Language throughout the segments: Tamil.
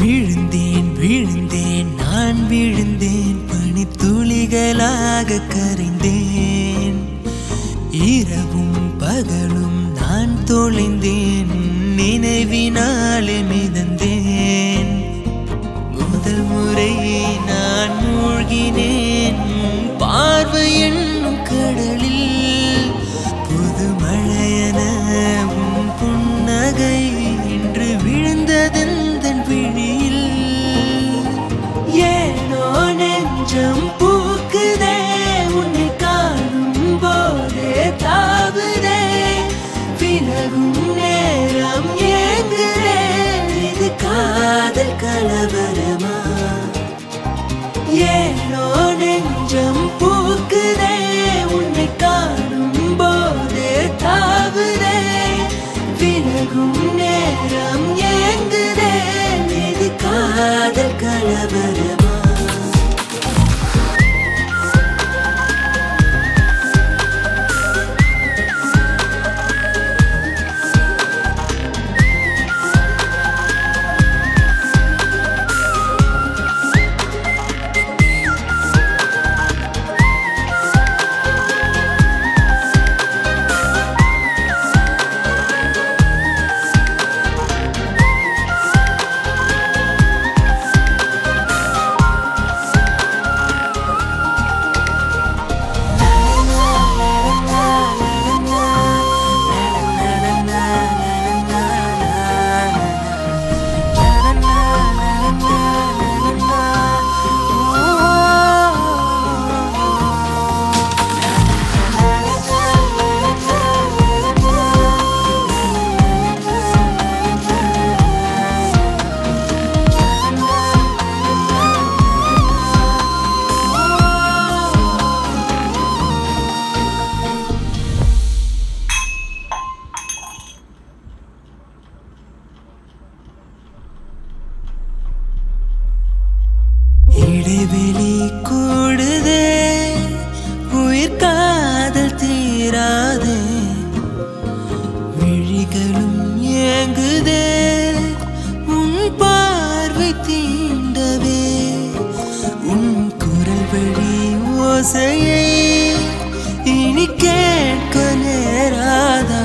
விழுந்தேன் விழுந்தேன் நான் விழுந்தேன் பனித்துளிகளாக கரைந்தேன் இரவும் பகலும் நான் தொலைந்தேன் உன் நினைவினாலே மிதந்தேன் முதல் முறை நான் மூழ்கினேன் உன் பார்வை என்னும் கடலில் புது மழையென உன் புன்னகை இன்று விழுந்ததெந்தன் விழியில் ஏனோ நெஞ்சம் பூக்குதே உன்னை காணும் போதே தாவுதே விலகும் நேரம் ஏங்குறேன் இது காதல் கலவரமா ஏனோ நெஞ்சம் பூக்குதே உன்னை காணும் போதே தாவுதே விலகும் நேரம் ஏங்குதே இது காதல் கலவரமா இடைவெளி கூடுதே உயிர் காதல் தீராதே விழிகளும் ஏங்குதே உன் பார்வை தீண்டவே உன் குரல் வழி ஓசையை இனி கேட்க நேராதா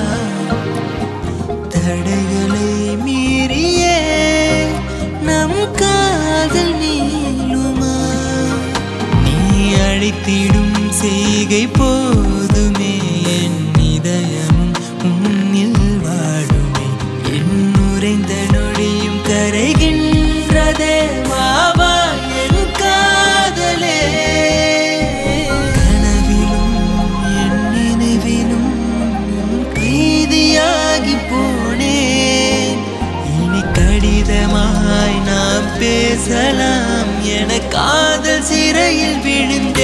தடைகளை மீறியே நம் காதல் நீளுமா நீ அழைத்திடும் செய்கை போதுமே என் இதயமும் உன்னில் வாழுமே என் உறைந்த நொடியும் கரைகின்றதே வாவா என் காதலே கனவிலும் என் நினைவிலும் உன் கைதியாகி போனேன் இனி கடிதமாய் நாம் பேசலாம் என காதல் சிறையில் விழுந்த